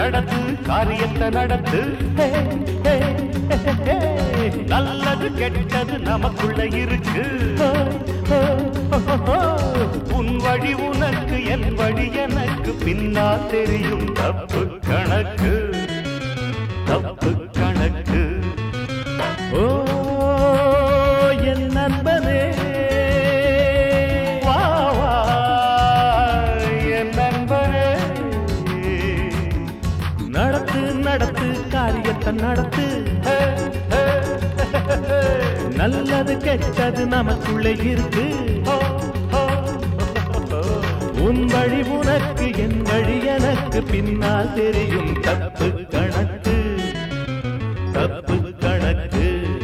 நடத்து காரியத்தை நடத்து ஹே, ஹே, ஹே, ஹே. நல்லது கெட்டது நமக்குள்ள இருக்கு ஹோ, ஹோ, ஹோ, ஹோ. உன் வழி உனக்கு என் வழி எனக்கு பின்னால் தெரியும் தப்பு கணக்கு தப்பு கணக்கு ஓ என் நண்பனே வா, வா, என் நண்பனே நடத்து நடத்து காரியத்தை நடத்து ஹே, ஹே, ஹே, ஹே. நல்லது கெட்டது நமக்குள்ளே இருக்கு ஹோ, ஹோ, ஹோ. உன் வழி உனக்கு என் வழி எனக்கு பின்னால் தெரியும் தப்பு கணக்கு தப்பு கணக்கு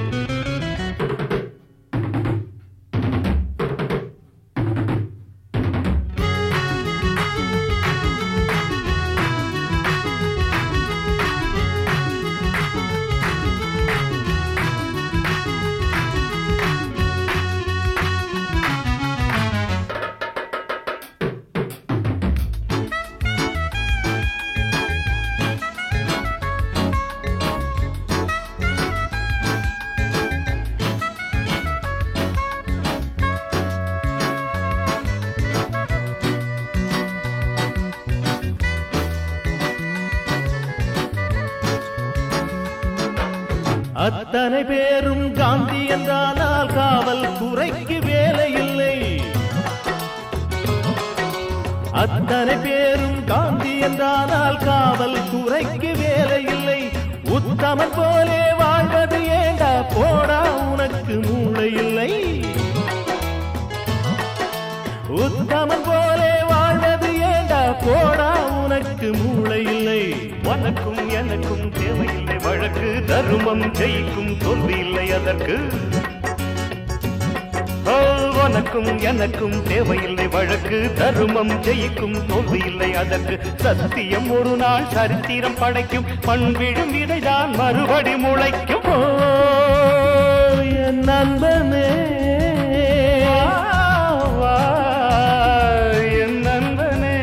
அத்தனை பேரும் காந்தி என்றானால் காவல் துறைக்கு வேலை இல்லை அத்தனை பேரும் காந்தி என்றானால் காவல் துறைக்கு வேலை இல்லை உத்தமன் போலே வாழ்வது ஏண்டா போடா உனக்கு மூளை இல்லை உத்தமன் போலே வாழ்வது ஏண்டா போடா உனக்கு மூளை இல்லை உனக்கும் எனக்கும் தேவையில்லை வழக்கு தருமம் ஜெயிக்கும் தோல்வி இல்லை அதற்கு ஓ, உனக்கும் எனக்கும் தேவையில்லை வழக்கு தருமம் ஜெயிக்கும் தோல்வி இல்லை அதற்கு சத்தியம் ஒரு நாள் சரித்திரம் படைக்கும் பண்பிடும் இதைதான் மறுபடி முளைக்கும் ஓ, என் நண்பனே வா, என் நண்பனே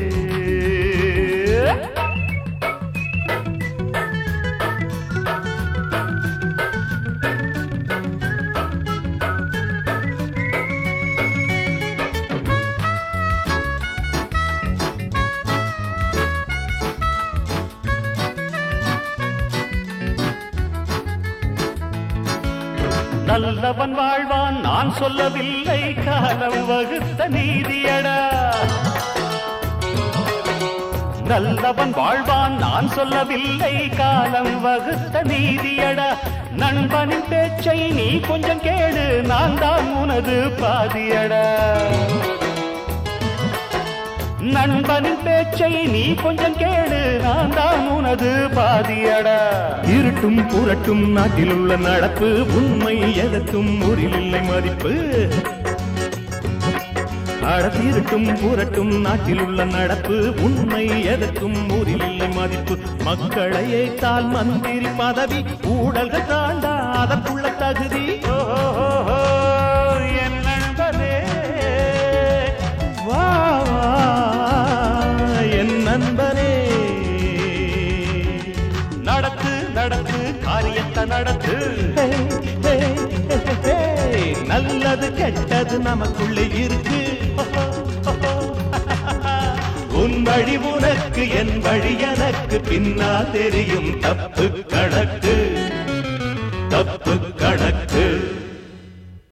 நல்லவன் வாழ்வான் நான் சொல்லவில்லை காலம் வகுத்த நீதியடா நல்லவன் வாழ்வான் நான் சொல்லவில்லை காலம் வகுத்த நீதியடா நண்பனின் பேச்சை நீ கொஞ்சம் கேடு நான் தான் உனது பாதியடா நண்பனின் பேச்சை நீ கொஞ்சம் கேடு நான் தான் உனது பாதியடா இருட்டும் புரட்டும் நாட்டில் உள்ள நடப்பு உண்மை எதற்கும் ஊரில் இல்லை மதிப்பு அடத்திருட்டும் புரட்டும் நாட்டில் உள்ள நடப்பு உண்மை எதற்கும் ஊரில் இல்லை மதிப்பு மக்களை ஏற்றால் மந்திரி பதவி ஊழல்கள் தாண்டா அதற்குள்ள தகுதி ஓஹோ, என் நண்பனே வா வா, என் நண்பனே நடத்து நடத்து காரியத்தை நடத்து ஹே, ஹே, ஹே, ஹே, ஹே. நல்லது கெட்டது நமக்குள்ளே இருக்கு உன் வழி உனக்கு என் வழி எனக்கு பின்னால் தெரியும் தப்பு கணக்கு தப்பு கணக்கு